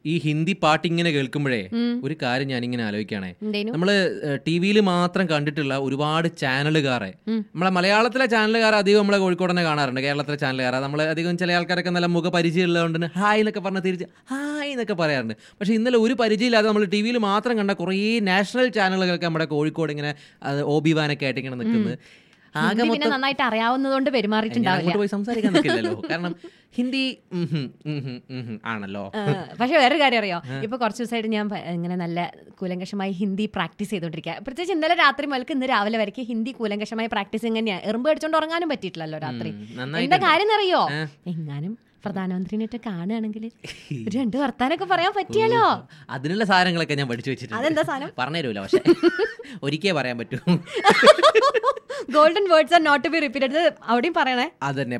ഈ ഹിന്ദി പാട്ട് ഇങ്ങനെ കേൾക്കുമ്പോഴേ ഒരു കാര്യം ഞാനിങ്ങനെ ആലോചിക്കുകയാണേ എന്തേനു നമ്മള് ടി വിയിൽ മാത്രം കണ്ടിട്ടുള്ള ഒരുപാട് ചാനലുകാരെ നമ്മളെ മലയാളത്തിലെ ചാനലുകാർ അധികം നമ്മളെ കോഴിക്കോട് തന്നെ കാണാറുണ്ട് കേരളത്തിലെ ചാനലുകാരെ നമ്മൾ അധികം ചില ആൾക്കാരൊക്കെ നല്ല മുഖ പരിചയമുള്ളതുകൊണ്ട് തന്നെ ഹായ് എന്നൊക്കെ പറഞ്ഞ് തിരിച്ച് ഹായ് എന്നൊക്കെ പറയാറുണ്ട് പക്ഷേ ഇന്നലെ ഒരു പരിചയമില്ലാതെ നമ്മൾ ടി വിയിൽ മാത്രം കണ്ട കുറേ നാഷണൽ ചാനലുകളൊക്കെ നമ്മുടെ കോഴിക്കോട് ഇങ്ങനെ ഒ ബി വാനൊക്കെ ആയിട്ട് ഇങ്ങനെ നിൽക്കുന്നത് ആകെ ഹിന്ദി പിന്നെ മൊത്തം നന്നായിട്ട് അറിയാവുന്നതുകൊണ്ട് ഞാൻ പെരുമാറിയിട്ടുണ്ടാവില്ല അങ്ങോട്ട് പോയി സംസാരിക്കാൻ നിൽക്കില്ലല്ലോ കാരണം ഹിന്ദി ഉം ഹും, ഉം ഹും, ഉം ഹും ആണല്ലോ ആ, പക്ഷെ വേറൊരു കാര്യം അറിയോ ഇപ്പൊ കുറച്ച് ദിവസമായിട്ട് ഞാൻ പ- ഇങ്ങനെ നല്ല കൂലങ്കഷമായി ഹിന്ദി പ്രാക്ടീസ് ചെയ്തോണ്ടിരിക്കുക പ്രത്യേകിച്ച് ഇന്നലെ രാത്രി മുതൽക്ക് ഇന്ന് രാവിലെ വരയ്ക്ക് ഹിന്ദി കൂലങ്കഷമായി പ്രാക്ടീസ് എങ്ങനെയാണ് എറുമ്പ് അടിച്ചോണ്ട് ഉറങ്ങാനും പറ്റിയിട്ടില്ലല്ലോ രാത്രി ഉം, എന്താ നന്നായിട്ടുണ്ട്. കാര്യം എന്നറിയോ ഏ? എങ്ങാനും പ്രധാനമന്ത്രിനെയൊക്കെ കാണുകയാണെങ്കിൽ രണ്ട് വർത്താനൊക്കെ പറയാൻ പറ്റിയാലോ അതിനുള്ള സാധനങ്ങളൊക്കെ ഞാൻ പഠിച്ചു വെച്ചിട്ടുണ്ട് അതെന്താ സാധനം പറഞ്ഞുതരൂല പക്ഷെ ഒരിക്കേ പറയാൻ പറ്റൂ golden words are not be repeated അവിടെയും പറയണേ അതന്നെ